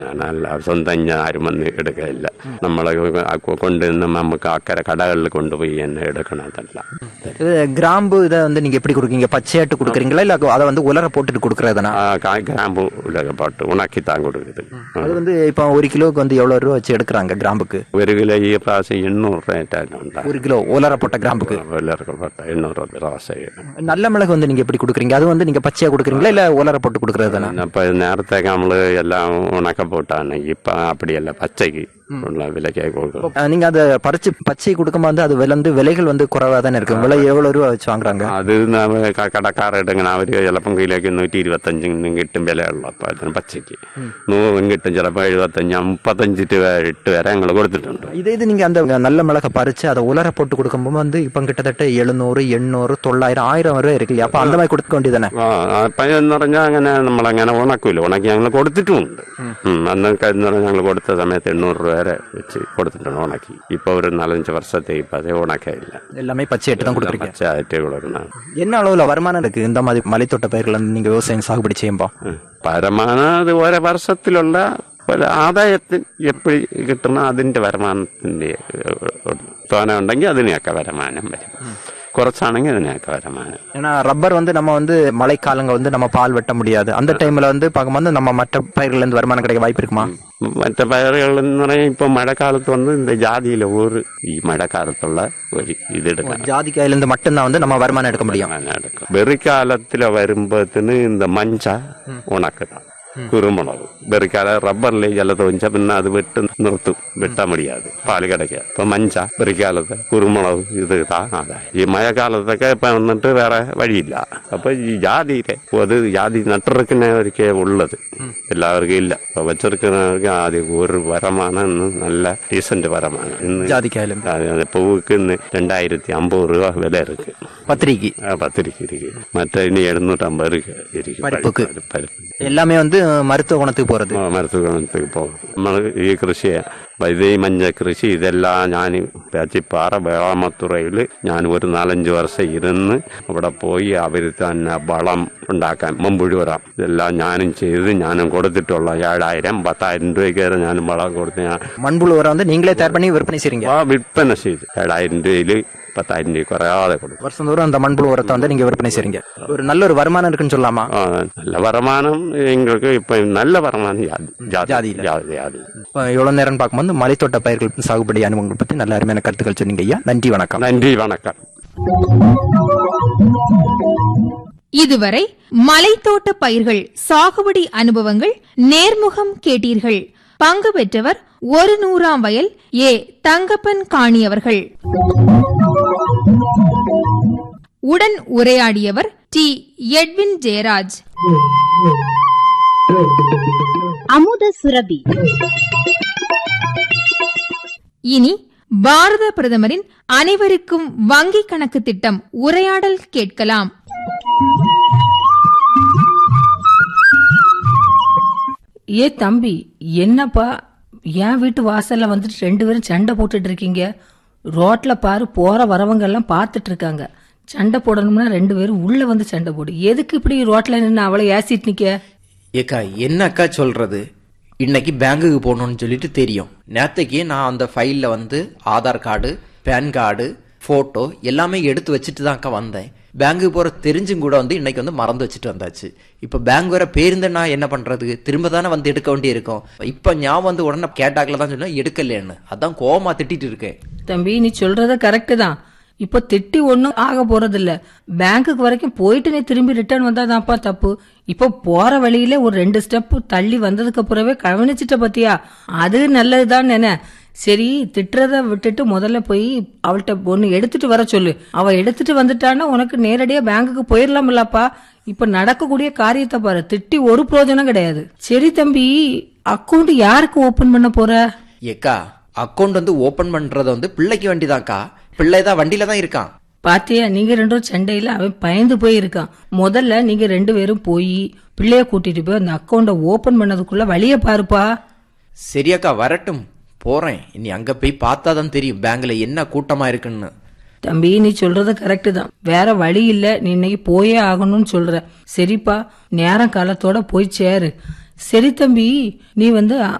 നല്ല സ്വന്തം ആരും വന്ന് എടുക്കയില്ല നമ്മളെ കൊണ്ടുവന്ന് നമുക്ക് അക്കരെ കടകളിൽ കൊണ്ടുപോയി എന്നെ എടുക്കണതല്ല இது கிராம்பு இதை வந்து நீங்க எப்படி கொடுக்கீங்க பச்சையாட்டு கொடுக்குறீங்களா இல்ல அதை வந்து உலர போட்டுட்டு கொடுக்கறதுனா ആ കാ- ഗ്രാമ്പു ഉലക പോട്ട് ഉണക്കിത്താൻ കൊടുക്കുന്നത് அது வந்து இப்போ ஒரு கிலோவுக்கு வந்து எவ்வளவு ரூபா வச்சு எடுக்கிறாங்க கிராம்புக்கு ഒരു കിലോ ഈ പ്രാവശ്യം എണ്ണൂറ് റേറ്റാണ് ഉണ്ടാകും ஒரு கிலோ உலர போட்ட கிராம்புக்கு എല്ലാവർക്കും പോട്ടെ എണ്ണൂറ് പ്രാവശ്യം நல்ல மிளகு வந்து நீங்க எப்படி கொடுக்குறீங்க அது வந்து நீங்க பச்சையா கொடுக்குறீங்களா இல்ல உலர போட்டு கொடுக்கறதுனா അപ്പൊ നേരത്തെ നമ്മള് എല്ലാം ഉണക്ക പോട്ടാണ് ഇപ്പൊ അപ്പടിയല്ല പച്ചയ്ക്ക് ഉള്ള വിലക്കായി കൊടുക്കും அஹ் நீங்க அதை பறிச்சு பச்சை கொடுக்கும்போது அது விலை வந்து விலைகள் வந்து குறைவா தானே இருக்கு விலை எவ்வளவு ரூபா வச்சு வாங்குறாங்க അത് നമ്മ ക- കടക്കാരെടുങ്ങനെ അവര് ചിലപ്പം കിലോയ്ക്ക് നൂറ്റി ഇരുപത്തഞ്ചിനും കിട്ടും വിലയുള്ള അപ്പൊ അതിന് പച്ചയ്ക്ക് നൂറും കിട്ടും ചിലപ്പോൾ എഴുപത്തഞ്ച് മുപ്പത്തഞ്ച് രൂപ ഇട്ട് വരെ ഞങ്ങൾ കൊടുത്തിട്ടുണ്ട് இதே இது நீங்க அந்த நல்ல மிளகை பறிச்சு அதை உலர போட்டு கொடுக்கும்போது வந்து இப்ப கிட்டத்தட்ட எழுநூறு எண்ணூறு தொள்ளாயிரம் ஆயிரம் வரை இருக்கு இல்லையா அப்ப அந்த மாதிரி കൊടുக்க വേണ്ടിയതാனே ആ അപ്പൊ എന്ന് പറഞ്ഞാൽ അങ്ങനെ നമ്മളങ്ങനെ ഉണക്കൂല ഉണക്കി ഞങ്ങൾ കൊടുത്തിട്ടുമുണ്ട് ഉം, അന്നൊക്കെ എന്ന് പറഞ്ഞാൽ ഞങ്ങൾ കൊടുത്ത സമയത്ത് എണ്ണൂറ് രൂപ വരെ വെച്ച് കൊടുത്തിട്ടുണ്ട് ഉണക്കി ഇപ്പൊ ഒരു നാലഞ്ച് വർഷത്തെ ഇപ്പൊ അതേ ഉണക്കയില്ല எல்லாமே பச்சையாட்டு தான் கொடுக்குறீங்க പച്ചയായിട്ട് കൊടുക്കണം என்ன அளவுல வருமானம் இருக்கு இந்த மாதிரி மலைத்தோட்ட பயிர்கள் வந்து நீங்க விவசாயம் சாகுபடி ചെയ്യുമ്പോ വരുമാനം അത് ഓരോ വർഷത്തിലുള്ള ഒരു ആദായത്തിന് എപ്പോഴും കിട്ടുന്ന അതിന്റെ വരുമാനത്തിന്റെ തോന ഉണ്ടെങ്കിൽ അതിനെയൊക്കെ വരുമാനം വരും കുറച്ചാണെങ്കിൽ അതിനെയൊക്കെ വരുമാനം ஏன்னா ரப்பர் வந்து நம்ம வந்து மழைக்காலங்க வந்து நம்ம பால் வெட்ட முடியாது அந்த டைம்ல வந்து பார்க்கும்போது நம்ம மற்ற பயிர்கள்ல இருந்து வருமானம் கிடைக்க வாய்ப்பு இருக்குமா മറ്റേ പയറുകൾ എന്ന് പറഞ്ഞാൽ ഇപ്പൊ മഴക്കാലത്ത് വന്ന് இந்த ജാതിയിലെ ഒരു ഈ മഴക്കാലത്തുള്ള ഒരു ഇതെടുക്കണം ஜாதிக்காயில இருந்து மட்டும்தான் வந்து நம்ம வருமானம் எடுக்க முடியும் അങ്ങനെ എടുക്കും വെറിക്കാലത്തില് വരുമ്പോഴത്തിന് இந்த മഞ്ച ഉണക്കുക കുരുമുളക് വെറിക്കാല റബ്ബറിലെ ജലത്ത് വെച്ചാൽ പിന്നെ അത് വെട്ട് നിർത്തും വെട്ടാൻ മുടിയാതെ പാല് കിടക്കുക ഇപ്പൊ മഞ്ച വെറിക്കാലത്ത് കുരുമുളക് ഇത് താ ആദായം ഈ മഴക്കാലത്തൊക്കെ ഇപ്പൊ വന്നിട്ട് വേറെ വഴിയില്ല അപ്പൊ ഈ ജാതിയിലെ അത് ജാതി നട്ടിറക്കുന്നവർക്കേ ഉള്ളത് എല്ലാവർക്കും ഇല്ല അപ്പൊ വെച്ചിരിക്കുന്നവർക്ക് ആദ്യം ഒരു വരമാണ് ഇന്ന് നല്ല ഡീസന്റ് വരമാണ് ഇന്ന് ஜாதிக்காயில அது அந்த பூவுக்கு இந்த ரெண்டாயிரத்தி ஐம்பது ரூபா விலை இருக்கு பத்திரிக்கை ஆ, பத்திரிக்கை இருக்கு மற்ற இனி எழுநூற்றம்பது இருக்கு இருக்கு பருப்புக்கு. பருப்பு, பருப்பு. எல்லாமே வந்து மருத்துவ குணத்துக்கு போறது ആ, മരുത്തുക ഗുണത്തേക്ക് പോകും നമ്മൾ ഈ കൃഷിയെ വൈദ്യ മഞ്ഞ കൃഷി ഇതെല്ലാം ഞാൻ പേച്ചിപ്പാറ വേളാമത്തുറയിൽ ഞാൻ ഒരു നാലഞ്ച് വർഷം ഇരുന്ന് അവിടെ പോയി അവർ തന്നെ വളം ഉണ്ടാക്കാൻ മുമ്പുഴി വരാം ഇതെല്ലാം ഞാനും ചെയ്ത് ഞാനും കൊടുത്തിട്ടുള്ള ഏഴായിരം പത്തായിരം രൂപയ്ക്ക് വരെ ഞാനും വളം കൊടുത്ത് ഞാൻ மண்புழு உரம் வந்து நீங்களே தயார் பண்ணி விற்பனை செய்றீங்க ആ വിൽപ്പന ചെയ്ത് ഏഴായിരം രൂപയിൽ പത്തായിരം രൂപ കുറയാതെ കൊടുക്കും வருஷம் தூரம் அந்த மண்புழு உரத்தை வந்து நீங்க விற்பனை செய்றீங்க ஒரு நல்ல ஒரு வருமானம் இருக்குன்னு சொல்லலாமா ആ, നല്ല വരുമാനം എങ്ങൾക്ക് ഇപ്പൊ നല്ല വരുമാനം ജാതി ജാതി ജാതിയില്ല. ജാതി ജാതി இப்ப இவ்வளவு நேரம் பார்க்கும்போது மலைத்தோட்ட பயிர்கள் சாகுபடி அனுபவங்கள் பத்தி நல்ல அருமையான கருத்துக்கள் சொன்னீங்க ஐயா நன்றி வணக்கம் നன்றി വണക്കം இதுவரை மலைத்தோட்ட பயிர்கள் சாகுபடி அனுபவங்கள் நேர்முகம் கேட்டீர்கள் பங்கு பெற்றவர் ஒரு நூறாம் வயல் ஏ தங்கப்பன் காணி அவர்கள் உடன் உரையாடியவர் டி எட்வின் ஜெயராஜ் அமுத சுரபி இனி பாரத பிரதமரின் அனைவருக்கும் வங்கி கணக்கு திட்டம் உரையாடல் கேட்கலாம் ஏ தம்பி என்னப்பா என் வீட்டு வாசல்ல வந்துட்டு ரெண்டு பேரும் சண்டை போட்டுட்டு இருக்கீங்க ரோட்ல பாரு போற வரவங்க எல்லாம் பார்த்துட்டு இருக்காங்க சண்டை போடணும்னா ரெண்டு பேரும் உள்ள வந்து சண்டை போடு எதுக்கு இப்படி ரோட்ல நின்று அவளை ஏசிட்டு நிக்க ஏக்கா என்ன அக்கா சொல்றது இன்னைக்கு பேங்குக்கு போகணும்னு சொல்லிட்டு தெரியும் நேத்தைக்கு நான் அந்த ஃபைல்ல வந்து Aadhaar card PAN card photo எல்லாமே எடுத்து வச்சுட்டு தான் அக்கா வந்தேன் பேங்குக்கு போற தெரிஞ்சும் கூட வந்து இன்னைக்கு வந்து மறந்து வச்சுட்டு வந்தாச்சு இப்ப பேங்க் வர பேருந்து நான் என்ன பண்றது திரும்ப தானே வந்து எடுக்க வேண்டி இருக்கும் இப்ப ஞாபகம் வந்து உடனே கேட்டாக்கல தான் சொன்னா எடுக்கலன்னு அதான் கோவமா திட்டிட்டு இருக்கேன் தம்பி நீ சொல்றது கரெக்ட் தான் இப்போ திட்டி ஒண்ணும் ஆக போறது இல்ல பேங்க்குக்கு வரைக்கும் போயிட்டு நீ திரும்பி ரிட்டர்ன் வந்தாதான்ப்பா தப்பு இப்போ போற வழியில ஒரு ரெண்டு ஸ்டெப் தள்ளி வந்ததுக்கு அப்புறவே கவனிச்சிட்ட பத்தியா அது நல்லதுதான் என்ன சரி திட்டுறத விட்டுட்டு முதல்ல போய் அவள்கிட்ட ஒண்ணு எடுத்துட்டு வர சொல்லு அவ எடுத்துட்டு வந்துட்டான்னா உனக்கு நேரடியா பேங்க்குக்கு போயிடலாம்லப்பா இப்ப நடக்கக்கூடிய காரியத்தை பாரு திட்டி ஒரு பிரயோஜனம் கிடையாது சரி தம்பி அக்கௌண்ட் யாருக்கு ஓபன் பண்ண போற ஏக்கா அக்கௌண்ட் வந்து ஓபன் பண்றது வந்து பிள்ளைக்கு வண்டிதான்க்கா பிள்ளை தான் வண்டியில தான் இருக்கான் பாத்தியா நீங்க ரெண்டும் சண்டையில அவன் பயந்து போய் இருக்கான் முதல்ல நீங்க ரெண்டு பேரும் போய் பிள்ளைய கூட்டிட்டு போய் அந்த அக்கௌண்ட ஓபன் பண்ணதுக்குள்ள வழிய பாருப்பா சரியாக்கா வரட்டும் போறேன் இனி அங்க போய் பார்த்தா தான் தெரியும் பேங்க்ல என்ன கூட்டமா இருக்குன்னு தம்பி நீ சொல்றது கரெக்ட் தான் வேற வழி இல்ல நீ இன்னைக்கு போயே ஆகணும்னு சொல்ற சரிப்பா நேரம் காலத்தோட போய் சேரு சரி தம்பி நீ வந்து